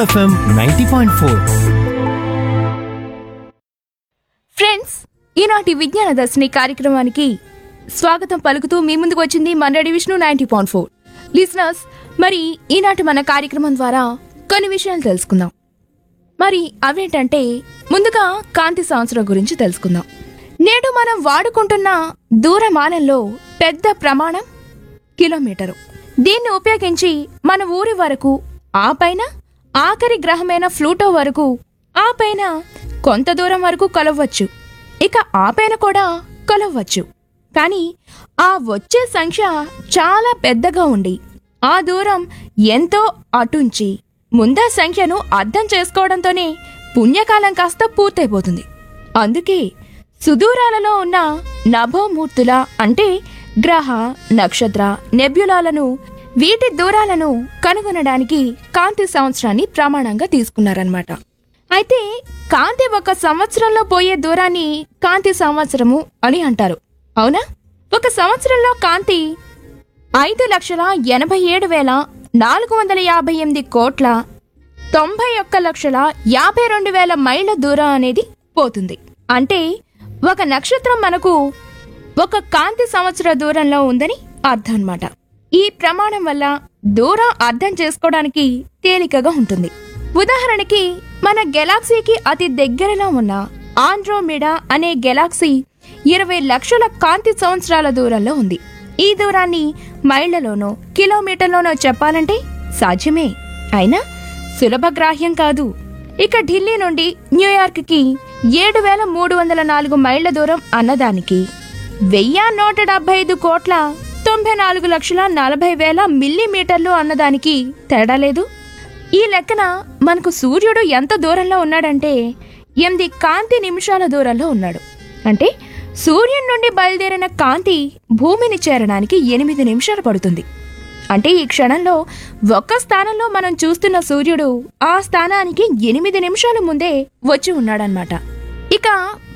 FM ninety point four friends ఈనాటి విజ్ఞాన దర్శిని కార్యక్రమానికి స్వాగతం పలుకుతూ మీ ముందుకు వచ్చింది మండడి Vishnu ninety point four listeners మరి ఈనాటి మన కార్యక్రమం ద్వారా కొన్ని విషయాలు తెలుసుకుందాం మరి అవేంటంటే ముందుగా కాంతి సంవత్సరం గురించి తెలుసుకుందాం నేడు మనం వాడుకుంటున్న దూరమానంలో పెద్ద ప్రమాణం కిలోమీటరు దీన్ని ఉపయోగించి మన ఊరి వరకు ఆ పైన ఆఖరి గ్రహమైన ఫ్లూటో వరకు ఆ పైన కొంత దూరం వరకు కొలవచ్చు ఇక ఆ పైన కూడా కొలవచ్చు కానీ ఆ వచ్చే సంఖ్య చాలా పెద్దగా ఉండి ఆ దూరం ఎంతో అటుంచి ముందా సంఖ్యను అర్థం చేసుకోవడంతోనే పుణ్యకాలం కాస్త పూర్తయిపోతుంది అందుకే సుదూరాలలో ఉన్న నభోమూర్తుల అంటే గ్రహ నక్షత్ర నెబ్యులాలను వీటి దూరాలను కనుగొనడానికి కాంతి సంవత్సరాన్ని ప్రమాణంగా తీసుకున్నారన్నమాట అయితే కాంతి ఒక సంవత్సరంలో పోయే దూరాన్ని కాంతి సంవత్సరము అని అంటారు అవునా ఒక సంవత్సరంలో కాంతి ఐదు లక్షల ఎనభై ఏడు వేల నాలుగు వందల యాభై ఎనిమిది కోట్ల తొంభై ఒక్క లక్షల యాభై రెండు వేల మైళ్ళ దూరం అనేది పోతుంది అంటే ఒక నక్షత్రం మనకు ఒక కాంతి సంవత్సర దూరంలో ఉందని అర్థం అన్నమాట ఈ ప్రమాణం వల్ల దూరం అర్థం చేసుకోవడానికి తేలికగా ఉంటుంది ఉదాహరణకి మన గెలాక్సీకి అతి దగ్గరలో ఉన్న ఆండ్రోమిడా అనే గెలాక్సీ ఇరవై లక్షల కాంతి సంవత్సరాల దూరంలో ఉంది ఈ దూరాన్ని మైళ్లలోనో కిలోమీటర్లోనో చెప్పాలంటే సాధ్యమే అయినా సులభగ్రాహ్యం కాదు ఇక ఢిల్లీ నుండి న్యూయార్క్కి ఏడు వేల మూడు వందల నాలుగు మైళ్ల దూరం అన్నదానికి వెయ్యి నూట డెబ్బై ఐదు కోట్ల తొంభై నాలుగు లక్షల నలభై వేల మిల్లీమీటర్లు అన్నదానికి తేడా లేదు ఈ లెక్కన మనకు సూర్యుడు ఎంత దూరంలో ఉన్నాడంటే ఎనిమిది కాంతి నిమిషాల దూరంలో ఉన్నాడు అంటే సూర్యుడి నుండి బయలుదేరిన కాంతి భూమిని చేరడానికి ఎనిమిది నిమిషాలు పడుతుంది అంటే ఈ క్షణంలో ఒక్క స్థానంలో మనం చూస్తున్న సూర్యుడు ఆ స్థానానికి ఎనిమిది నిమిషాల ముందే వచ్చి ఉన్నాడనమాట ఇక